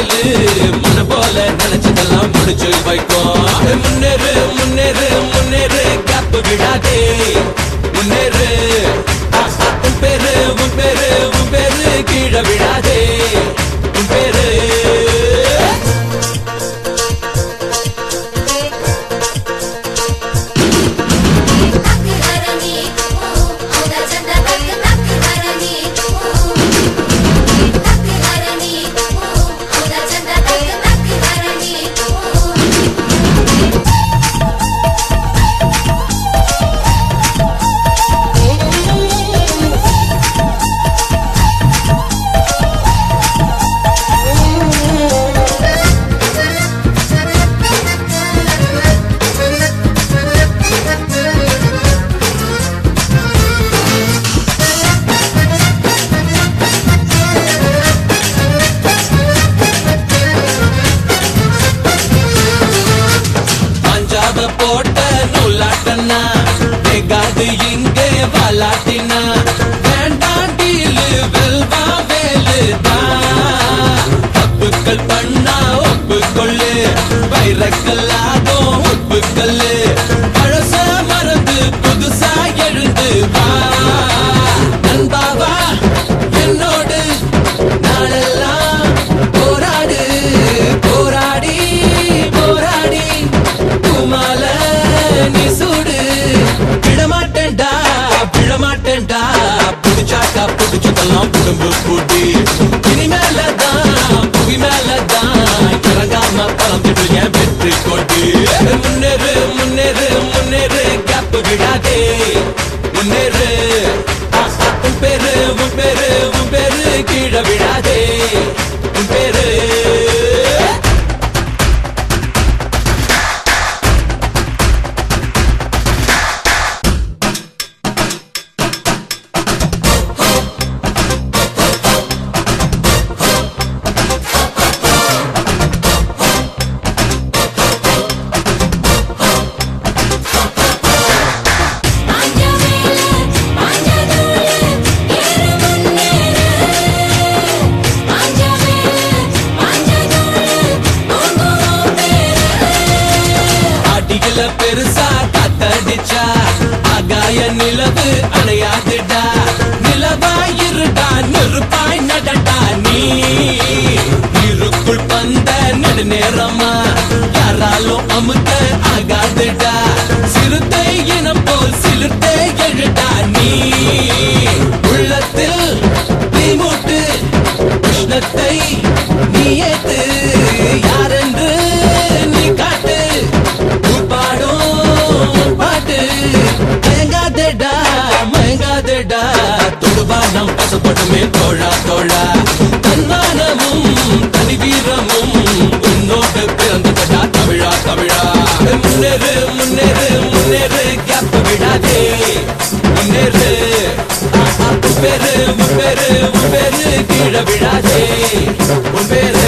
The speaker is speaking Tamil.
வேலு மன போல நினைச்சதெல்லாம் முடிச்சு வைக்கும் முன்னேறு முன்னேறு முன்னேறு கேப் விடாதே முன்னேறு ஆ, ஆ, உன் பேரு உன் பேரு உன் பேரு கீழே விடாதே உன் பேரு तक हरनी औदा चंदा तक तक हरनी तक हरनी औदा चंदा तक तक हरनी பஞ்சாப போட்ட நூலாட்டனா வெகாது இங்கே வாலாட்டினா வேண்டாம் டீலு வெல்வா வேலு தான் தப்புக்கள் பண்ணா ஒப்புக்கொள்ளு வைரக்கல்லாகும் உப்புக்கல்லு பழச மறந்து புதுசா எழுந்து வா நண்பாவா என்னோடு நாளெல்லாம் போராடு போராடி போராடி குமால நீ சூடு விடமாட்டேன்டா விடமாட்டேன்டா புடிச்சாக்கா புடிச்சதெல்லாம் புடும்பு பூட்டி இனிமேலதான் புவி மேலதான் இறங்காம பறந்துடு என் வெற்றி கொண்டு முன்னேறு முன்னேறு முன்னேறு கேப் விடாதே முன்னேறு ஆ, ஆ, உன் பேரு உன் பேரு உன் பேரு கீழே விடாதே உன் பேரு பாஞ்ச மேல பாஞ்ச தூளு ஏறு முன்னேறு பாஞ்ச மேல பாஞ்ச தூளு ஓங்கோ பேரு அடிகள பெருசா காத்தடிச்சா ஆகாய நிலவு அணையாதுடா நிலவாயிருடா நெருப்பாய் நடடா நீ நீருக்குள் பந்த நெடுநேரமா யாராலும் அமுத்த ஆகாதுடா சிறுத்தை இனம் போல் சிலிர்த்தே எழுடா நீ உள்ளத்தில் நீ மூட்டு உஷ்ணத்தை நீ ஏத்து யாரென்று நீ காட்டு உன் பாடும் பாட்டு மயங்காதேடா மயங்காதேடா தொடுவானம் பசப்படுமே தோழா தோழா தன்மானமும் தனி வீரமும் உன்னோடு பிறந்ததடா தமிழா தமிழா முன்னேறு முன்னேறு முன்னேறு கேப் விடாதே முன்னேறு ஆ, ஆ, உன் பேரு உன் பேரு உன் பேரு கீழே விடாதே உன் பேரு